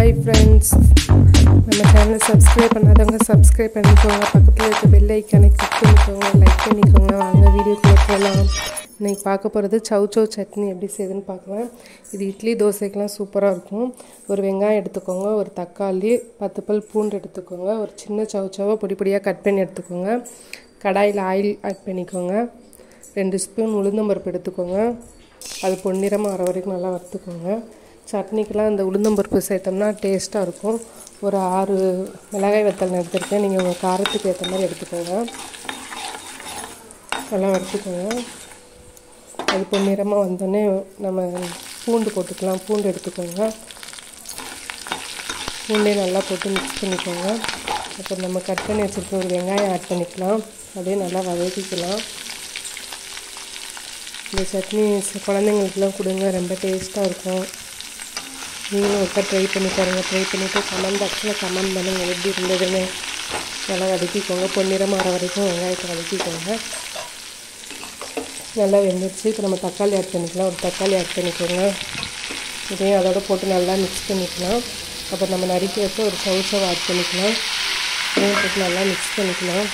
hi friends நம்ம சேனலை subscribe பண்ணாதவங்க சப்ஸ்கிரைப் பண்ணிக்கோங்க பக்கத்தில் இருக்க பெல் ஐக்கானை கிளிக் பண்ணிக்கோங்க லைக் பண்ணிக்கோங்க வாங்க வீடியோக்குள்ளே போகலாம் இன்னைக்கு பார்க்க போகிறது சௌச்சோ சட்னி எப்படி செய்யுதுன்னு பார்க்கலாம் இது இட்லி தோசைக்கெலாம் சூப்பராக இருக்கும் ஒரு வெங்காயம் எடுத்துக்கோங்க ஒரு தக்காளி பத்து பல் பூண்டு எடுத்துக்கோங்க ஒரு சின்ன சௌச்சோவை பொடி பொடியாக கட் பண்ணி எடுத்துக்கோங்க கடாயில் ஆயில் ஆட் பண்ணிக்கோங்க ரெண்டு ஸ்பூன் உளுந்தம்பருப்பு எடுத்துக்கோங்க அது பொன்னிறமாக வர வரைக்கும் நல்லா வறுத்துக்கோங்க சட்னிக்கெலாம் இந்த உளுந்தம்பருப்பு சேர்த்தோம்னா டேஸ்ட்டாக இருக்கும் ஒரு ஆறு மிளகாய் வத்தல் எடுத்துருக்கேன் நீங்கள் உங்கள் காரத்துக்கு ஏற்ற மாதிரி எடுத்துக்கோங்க நல்லா வறுத்துக்கோங்க அது பொன்னிறமாக வந்தோடனே நம்ம பூண்டு போட்டுக்கலாம் பூண்டு எடுத்துக்கோங்க பூண்டே நல்லா போட்டு மிக்ஸ் பண்ணிக்கோங்க அப்புறம் நம்ம கட் பண்ணி வச்சுருக்க ஒரு வெங்காயம் ஆட் பண்ணிக்கலாம் அதே நல்லா வதக்கிக்கலாம் இந்த சட்னி குழந்தைங்களுக்குலாம் கொடுங்க ரொம்ப டேஸ்ட்டாக இருக்கும் நீங்களும் ஒருக்கா ட்ரை பண்ணி பாருங்கள் ட்ரை பண்ணிவிட்டு கமெண்ட் பாக்ஸில் கமெண்ட் பண்ணுங்கள் எப்படி இருந்ததுன்னு நல்லா வதக்கிக்கோங்க பொன்னிறம் வர வரைக்கும் வெங்காயத்தை வதக்கிக்கோங்க நல்லா வெந்துருச்சு இப்போ நம்ம தக்காளி ஆட் பண்ணிக்கலாம் ஒரு தக்காளி ஆட் பண்ணிக்கோங்க இதையும் அதோட போட்டு நல்லா மிக்ஸ் பண்ணிக்கலாம் அப்புறம் நம்ம நறுக்கி வச்ச ஒரு சவுச்சவை ஆட் பண்ணிக்கலாம் இதையும் போட்டு நல்லா மிக்ஸ் பண்ணிக்கலாம்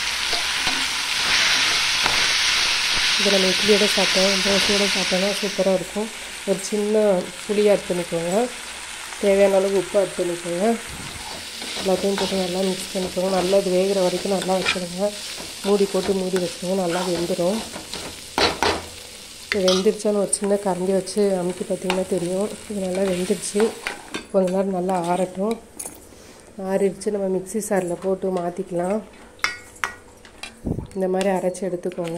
இதை நம்ம இட்லியோட சாப்பிட்டோம் தோசையோட சாப்பிட்டோம்னா சூப்பராக இருக்கும் ஒரு சின்ன புளி ஆட் பண்ணிக்கோங்க தேவையான அளவு உப்பு ஆட் பண்ணிக்கோங்க எல்லாத்தையும் போட்டு நல்லா மிக்ஸ் பண்ணிக்கோங்க நல்லா இது வேகிற வரைக்கும் நல்லா வச்சுருங்க மூடி போட்டு மூடி வச்சுருங்க நல்லா வெந்துடும் இப்போ வெந்துருச்சான்னு ஒரு சின்ன கரண்டி வச்சு அமுக்கி பார்த்திங்கன்னா தெரியும் இது நல்லா வெந்துருச்சு கொஞ்ச நேரம் நல்லா ஆறட்டும் ஆறிடுச்சு நம்ம மிக்சி சாரில் போட்டு மாற்றிக்கலாம் இந்த மாதிரி அரைச்சி எடுத்துக்கோங்க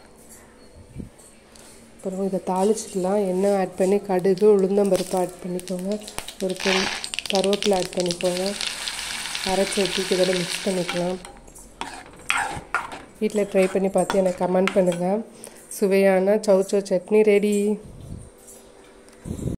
அப்புறம் இதை தாளிச்சிக்கலாம் எண்ணெய் ஆட் பண்ணி கடுகு உளுந்தம்பருப்பு ஆட் பண்ணிக்கோங்க ஒரு பொன் கருவேப்பிலை ஆட் பண்ணிக்கோங்க அரைச்சி ஊற்றிட்டு இதோட மிக்ஸ் பண்ணிக்கலாம் வீட்டில் ட்ரை பண்ணி பார்த்து எனக்கு கமெண்ட் பண்ணுங்கள் சுவையான சௌச்சோ சட்னி ரெடி